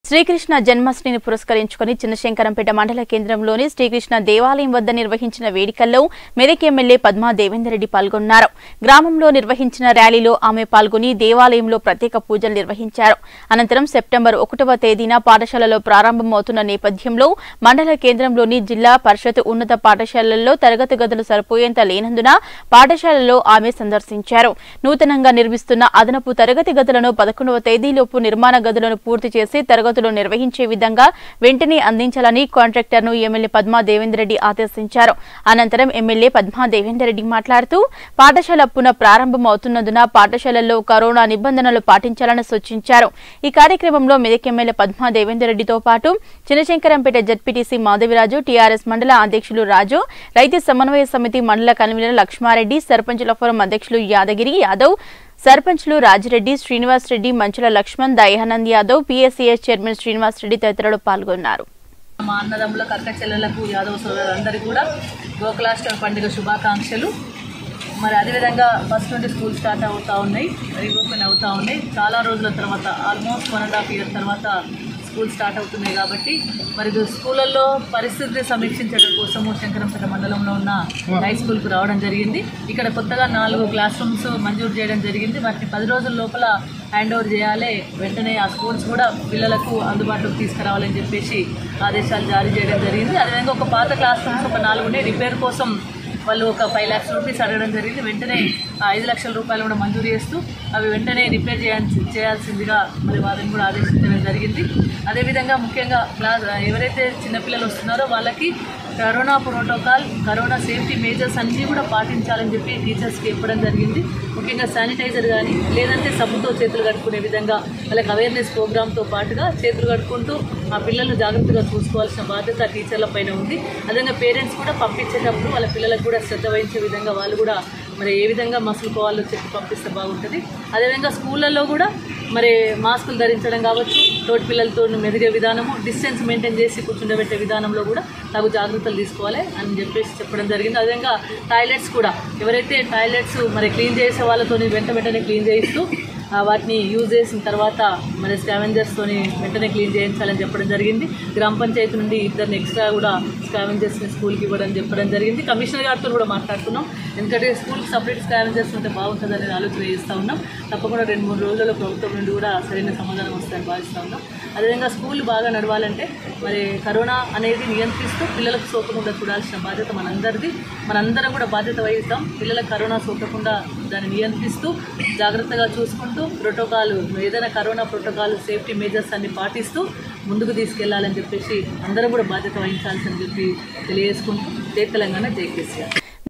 శ్రీకృష్ణ జన్మాష్టమిని పురస్కరించుకుని చిన్నశంకరంపేట మండల కేంద్రంలోని శ్రీకృష్ణ దేవాలయం వద్ద నిర్వహించిన వేడుకల్లో మెదక్ ఎమ్మెల్యే పద్మా దేవేందర్ రెడ్డి పాల్గొన్నారు గ్రామంలో నిర్వహించిన ర్యాలీలో ఆమె పాల్గొని దేవాలయంలో ప్రత్యేక పూజలు నిర్వహించారు అనంతరం సెప్టెంబర్ ఒకటవ తేదీన పాఠశాలలో ప్రారంభమవుతున్న నేపథ్యంలో మండల కేంద్రంలోని జిల్లా పరిషత్ ఉన్నత పాఠశాలల్లో తరగతి గదులు సరిపోయేంత లేనందున పాఠశాలలో ఆమె సందర్శించారు నూతనంగా నిర్మిస్తున్న అదనపు తరగతి గదులను పదకొండవ తేదీలోపు నిర్మాణ గదులను పూర్తి చేసి తరగతులు నిర్వహించే విధంగా వెంటనే అందించాలని కాంట్రాక్టర్ను ఎమ్మెల్యే పద్మా దేవేందర్ రెడ్డి ఆదేశించారు అనంతరం ఎమ్మెల్యే పద్మా దేవేందర్ రెడ్డి మాట్లాడుతూ పాఠశాల పునః ప్రారంభమవుతున్నందున పాఠశాలల్లో కరోనా నిబంధనలు పాటించాలని సూచించారు ఈ కార్యక్రమంలో మెదక్ ఎమ్మెల్యే పద్మా దేవేందర్ రెడ్డితో పాటు చినశంకరంపేట జడ్పీటీసీ మాధవిరాజు టీఆర్ఎస్ మండల అధ్యక్షులు రాజు రైతు సమన్వయ సమితి మండల కన్వీనర్ లక్ష్మారెడ్డి సర్పంచుల ఫోరం అధ్యక్షులు యాదగిరి యాదవ్ సర్పంచ్లు రాజిరెడ్డి శ్రీనివాస్ రెడ్డి మంచుల లక్ష్మణ్ దయానంద్ యాదవ్ పీఎస్సీఎస్ చైర్మన్ శ్రీనివాస్ రెడ్డి తదితరులు పాల్గొన్నారు మా అన్నదమ్ములకు అక్క చెల్లెలకు యాదవ సోదరులందరికీ కూడా గోకులాష్టమి పండుగ శుభాకాంక్షలు మరి అదేవిధంగా ఫస్ట్ నుండి స్కూల్ స్టార్ట్ అవుతూ ఉన్నాయి రీఓపెన్ అవుతూ ఉన్నాయి చాలా రోజుల తర్వాత almost one and half year తర్వాత స్కూల్ స్టార్ట్ అవుతున్నాయి కాబట్టి మరి ఇది స్కూళ్ళల్లో పరిస్థితిని సమీక్షించడం కోసము శంకరంపేట మండలంలో ఉన్న హై స్కూల్కు రావడం జరిగింది ఇక్కడ కొత్తగా నాలుగు క్లాస్ రూమ్స్ మంజూరు చేయడం జరిగింది వాటిని పది రోజుల లోపల హ్యాండ్ ఓవర్ చేయాలి వెంటనే ఆ స్కూల్స్ కూడా పిల్లలకు అందుబాటులోకి తీసుకురావాలని చెప్పేసి ఆదేశాలు జారీ చేయడం జరిగింది అదేవిధంగా ఒక పాత క్లాస్ రూమ్స్ ఒక నాలుగు ఉన్నాయి రిపేర్ కోసం వాళ్ళు ఒక ఫైవ్ ల్యాక్స్ రూపీస్ అడగడం జరిగింది వెంటనే ఆ ఐదు లక్షల రూపాయలు కూడా మంజూరు చేస్తూ అవి వెంటనే రిపేర్ చేయాల్సి చేయాల్సిందిగా మరి వారిని కూడా ఆదేశించడం జరిగింది అదేవిధంగా ముఖ్యంగా క్లాస్ ఎవరైతే చిన్నపిల్లలు వస్తున్నారో వాళ్ళకి corona protocol corona safety measures అన్నీ కూడా పాటించాలని చెప్పి టీచర్స్కి చెప్పడం జరిగింది ముఖ్యంగా శానిటైజర్ కానీ లేదంటే సబ్బుతో చేతులు కట్టుకునే విధంగా వాళ్ళకి అవేర్నెస్ ప్రోగ్రామ్తో పాటుగా చేతులు కట్టుకుంటూ ఆ పిల్లల్ని జాగ్రత్తగా చూసుకోవాల్సిన బాధ్యత టీచర్ల పైన ఉంది అదేవిధంగా పేరెంట్స్ కూడా పంపించేటప్పుడు వాళ్ళ పిల్లలకు కూడా శ్రద్ధ వహించే విధంగా వాళ్ళు కూడా మరి ఏ విధంగా మసులుకోవాలో చెప్పి పంపిస్తే బాగుంటుంది అదేవిధంగా స్కూళ్ళల్లో కూడా మరి మాస్కులు ధరించడం కావచ్చు తోటి పిల్లలతో మెదిగే విధానము డిస్టెన్స్ మెయింటైన్ చేసి కూర్చుండబెట్టే విధానంలో కూడా తగు జాగ్రత్తలు తీసుకోవాలి అని చెప్పేసి చెప్పడం జరిగింది అదేవిధంగా టాయిలెట్స్ కూడా ఎవరైతే టాయిలెట్స్ మరి క్లీన్ చేసే వాళ్ళతో వెంట వెంటనే క్లీన్ చేయిస్తూ ఆ, వాటిని యూజ్ చేసిన తర్వాత మరి స్కావెంజర్స్తోని వెంటనే క్లీన్ చేయించాలని చెప్పడం జరిగింది గ్రామ పంచాయతీ నుండి ఇద్దరిని ఎక్స్ట్రా కూడా స్కావెంజర్స్ని స్కూల్కి ఇవ్వడం చెప్పడం జరిగింది కమిషనర్ గారితో కూడా మాట్లాడుతున్నాం ఎందుకంటే స్కూల్కి సపరేట్ స్కావెంజర్స్ ఉంటే బాగుంటుంది అనేది ఆలోచన చేస్తూ ఉన్నాం తప్పకుండా రెండు మూడు రోజుల్లో ప్రభుత్వం నుండి కూడా సరైన సమాధానం వస్తుందని భావిస్తూ ఉన్నాం అదేవిధంగా స్కూల్ బాగా నడవాలంటే మరి కరోనా అనేది నియంత్రిస్తూ పిల్లలకు సోకకుండా చూడాల్సిన బాధ్యత మనందరిది మనందరం కూడా బాధ్యత వహిస్తాం పిల్లలకు కరోనా సోకకుండా దాన్ని నియంత్రిస్తూ జాగ్రత్తగా చూసుకుంటూ ప్రోటోకాల్ ఏదైనా కరోనా ప్రోటోకాల్ సేఫ్టీ మేజర్స్ అన్ని పాటిస్తూ ముందుకు తీసుకెళ్లాలని చెప్పేసి అందరం కూడా బాధ్యత వహించాల్సి అని చెప్పి తెలియజేసుకుంటూ జై తెలంగాణ జై కేసీఆర్